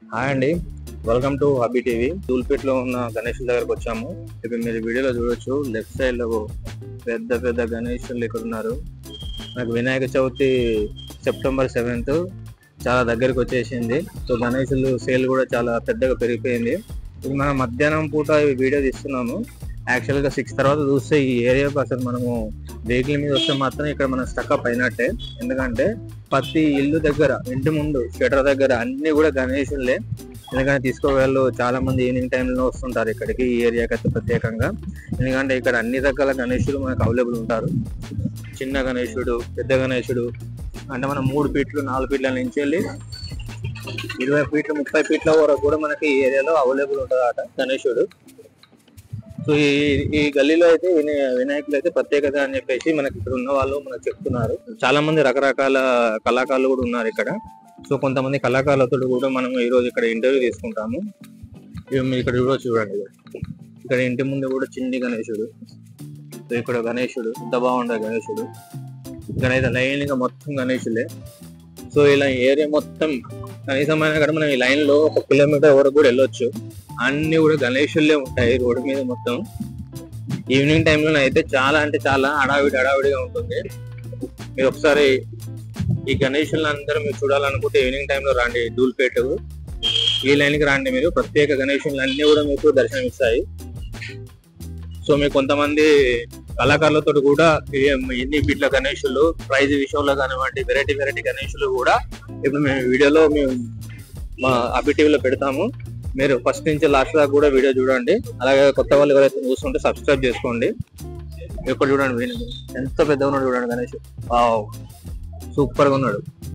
hi అండి welcome to హబీ TV Dhoolpet లో ఉన్న గణేషుల దగ్గరకు వచ్చాము ఇప్పుడు మీరు వీడియోలో చూడొచ్చు లెఫ్ట్ సైడ్ లో పెద్ద పెద్ద గణేషులు ఇక్కడ ఉన్నారు నాకు వినాయక చవితి సెప్టెంబర్ సెవెంత్ చాలా దగ్గరికి వచ్చేసింది సో గణేషులు సేల్ కూడా చాలా పెద్దగా పెరిగిపోయింది ఇది మనం మధ్యాహ్నం పూట ఈ వీడియో తీస్తున్నాము యాక్చువల్ గా సిక్స్ తర్వాత చూస్తే ఈ ఏరియాకు అసలు మనము వెహికల్ మీద వస్తే మాత్రం ఇక్కడ మనం స్టక్అప్ అయినట్టే ఎందుకంటే ప్రతి ఇల్లు దగ్గర ఇంటి ముందు షటర్ దగ్గర అన్ని కూడా గణేషులే ఎందుకంటే తీసుకోగలరు చాలా మంది ఈవినింగ్ టైంలో వస్తుంటారు ఇక్కడికి ఈ ఏరియాకి అయితే ప్రత్యేకంగా ఎందుకంటే ఇక్కడ అన్ని రకాల గణేషులు మనకు అవైలబుల్ ఉంటారు చిన్న గణేశుడు పెద్ద గణేశుడు అంటే మనం మూడు ఫీట్లు నాలుగు ఫీట్ల నుంచి వెళ్ళి ఇరవై ఫీట్లు ముప్పై ఫీట్ల వరకు కూడా మనకి ఈ ఏరియాలో అవైలబుల్ ఉంటుంది అట గణేశుడు సో ఈ ఈ గల్లీలో అయితే వినాయ- వినాయకులు అయితే ప్రత్యేకత అని చెప్పేసి మనకి ఇక్కడ ఉన్న వాళ్ళు మనకు చెప్తున్నారు చాలా మంది రకరకాల కళాకారులు కూడా ఉన్నారు ఇక్కడ సో కొంతమంది కళాకారులతో కూడా మనం ఈ రోజు ఇక్కడ ఇంటర్వ్యూ తీసుకుంటాము ఇవి మీరు ఇక్కడ చూడొచ్చు చూడండి ఇక్కడ ఇంటి ముందు కూడా చిన్ని గణేశుడు సో ఇక్కడ గణేశుడు ఎంత బాగుండే గణేశుడు ఇక్కడ అయితే లైన్ గా మొత్తం గణేశులే సో ఇలా ఏరియా మొత్తం కనీసం అయినా కూడా మనం ఈ లైన్ లో ఒక కిలోమీటర్ వరకు కూడా వెళ్ళొచ్చు అన్ని కూడా గణేశులే ఉంటాయి రోడ్డు మీద మొత్తం ఈవినింగ్ టైంలో అయితే చాలా అంటే చాలా హడావిడి హడావిడిగా ఉంటుంది మీరు ఒకసారి ఈ గణేశులను అందరూ మీరు చూడాలనుకుంటే ఈవినింగ్ టైంలో రండి ధూల్పేట ఈ లైన్ కి రండి మీరు ప్రత్యేక గణేశులు అన్ని కూడా మీకు దర్శనం ఇస్తాయి సో మీకు కొంతమంది కళాకారులతో కూడా ఈ- ఎన్ని బిట్ల గణేశులు ప్రైజ్ విషయంలో కానివ్వండి వెరైటీ వెరైటీ గణేశులు కూడా ఇప్పుడు మేము వీడియోలో మేము మా అబి టీవీలో పెడతాము మీరు ఫస్ట్ నుంచి లాస్ట్ దాకా కూడా వీడియో చూడండి అలాగే కొత్త వాళ్ళు ఎవరైతే చూస్తుంటే సబ్స్క్రైబ్ చేసుకోండి ఇక్కడ చూడండి వీణు ఎంత పెద్దగా ఉన్నాడు చూడండి గణేష్ సూపర్ గా ఉన్నాడు